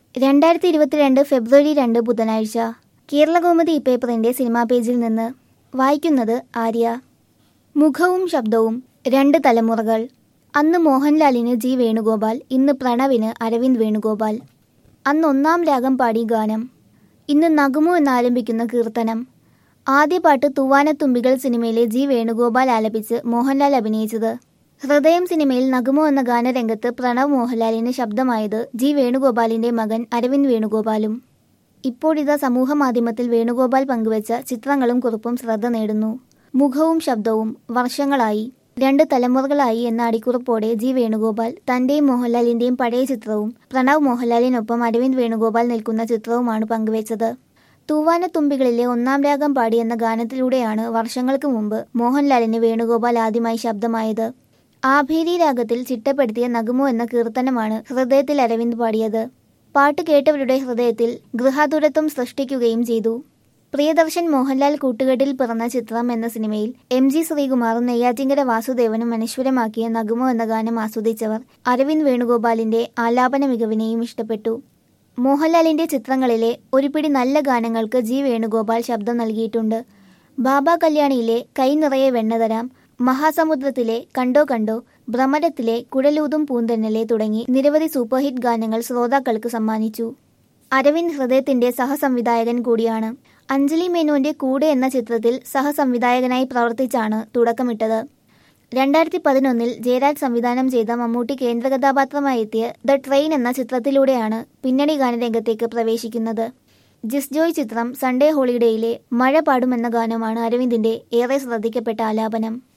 രണ്ടായിരത്തി ഇരുപത്തിരണ്ട് ഫെബ്രുവരി രണ്ട് ബുധനാഴ്ച കേരളകൗമുദി പേപ്പറിന്റെ സിനിമാ പേജിൽ നിന്ന് വായിക്കുന്നത് ആര്യ മുഖവും ശബ്ദവും രണ്ട് തലമുറകൾ അന്ന് മോഹൻലാലിന് ജി വേണുഗോപാൽ ഇന്ന് പ്രണവിന് അരവിന്ദ് വേണുഗോപാൽ അന്ന് ഒന്നാം രാഗം പാടി ഗാനം ഇന്ന് നഗമു എന്നാരംഭിക്കുന്ന കീർത്തനം ആദ്യ പാട്ട് തൂവാനത്തുമ്പികൾ സിനിമയിലെ ജി വേണുഗോപാൽ ആലപിച്ച് മോഹൻലാൽ അഭിനയിച്ചത് ഹൃദയം സിനിമയിൽ നഗമോ എന്ന ഗാനരംഗത്ത് പ്രണവ് മോഹൻലാലിന് ശബ്ദമായത് ജി വേണുഗോപാലിന്റെ മകൻ അരവിന്ദ് വേണുഗോപാലും ഇപ്പോഴിതാ സമൂഹ മാധ്യമത്തിൽ വേണുഗോപാൽ പങ്കുവച്ച ചിത്രങ്ങളും കുറിപ്പും ശ്രദ്ധ നേടുന്നു മുഖവും ശബ്ദവും വർഷങ്ങളായി രണ്ട് തലമുറകളായി എന്ന അടിക്കുറിപ്പോടെ ജി വേണുഗോപാൽ തന്റെയും മോഹൻലാലിന്റെയും പഴയ ചിത്രവും പ്രണവ് മോഹൻലാലിനൊപ്പം അരവിന്ദ് വേണുഗോപാൽ നിൽക്കുന്ന ചിത്രവുമാണ് പങ്കുവച്ചത് തൂവാനത്തുമ്പികളിലെ ഒന്നാം രാഗം പാടി എന്ന ഗാനത്തിലൂടെയാണ് വർഷങ്ങൾക്ക് മുമ്പ് മോഹൻലാലിന് വേണുഗോപാൽ ആദ്യമായി ശബ്ദമായത് ആഭേരി രാഗത്തിൽ ചിട്ടപ്പെടുത്തിയ നഗമു എന്ന കീർത്തനമാണ് ഹൃദയത്തിൽ അരവിന്ദ് പാടിയത് പാട്ട് കേട്ടവരുടെ ഹൃദയത്തിൽ ഗൃഹാതുരത്വം സൃഷ്ടിക്കുകയും ചെയ്തു പ്രിയദർശൻ മോഹൻലാൽ കൂട്ടുകെട്ടിൽ പിറന്ന ചിത്രം എന്ന സിനിമയിൽ എം ജി ശ്രീകുമാറും നെയ്യാറ്റിങ്കര വാസുദേവനും അനശ്വരമാക്കിയ നഗമോ എന്ന ഗാനം ആസ്വദിച്ചവർ അരവിന്ദ് വേണുഗോപാലിന്റെ ആലാപന മികവിനെയും ഇഷ്ടപ്പെട്ടു മോഹൻലാലിന്റെ ചിത്രങ്ങളിലെ ഒരു പിടി നല്ല ഗാനങ്ങൾക്ക് ജി വേണുഗോപാൽ ശബ്ദം നൽകിയിട്ടുണ്ട് ബാബ കല്യാണിയിലെ കൈ നിറയെ വെണ്ണ തരാം മഹാസമുദ്രത്തിലെ കണ്ടോ കണ്ടോ ഭ്രമരത്തിലെ കുഴലൂതും പൂന്തന്നലെ തുടങ്ങി നിരവധി സൂപ്പർഹിറ്റ് ഗാനങ്ങൾ ശ്രോതാക്കൾക്ക് സമ്മാനിച്ചു അരവിന്ദ് ഹൃദയത്തിന്റെ സഹസംവിധായകൻ കൂടിയാണ് അഞ്ജലി മേനോന്റെ കൂടെ എന്ന ചിത്രത്തിൽ സഹസംവിധായകനായി പ്രവർത്തിച്ചാണ് തുടക്കമിട്ടത് രണ്ടായിരത്തി പതിനൊന്നിൽ ജയരാജ് സംവിധാനം ചെയ്ത മമ്മൂട്ടി കേന്ദ്ര കഥാപാത്രമായി എത്തിയ ദ ട്രെയിൻ എന്ന ചിത്രത്തിലൂടെയാണ് പിന്നണി ഗാനരംഗത്തേക്ക് പ്രവേശിക്കുന്നത് ജിസ് ജോയ് ചിത്രം സൺഡേ ഹോളിഡേയിലെ മഴ പാടുമെന്ന ഗാനമാണ് അരവിന്ദിന്റെ ഏറെ ശ്രദ്ധിക്കപ്പെട്ട ആലാപനം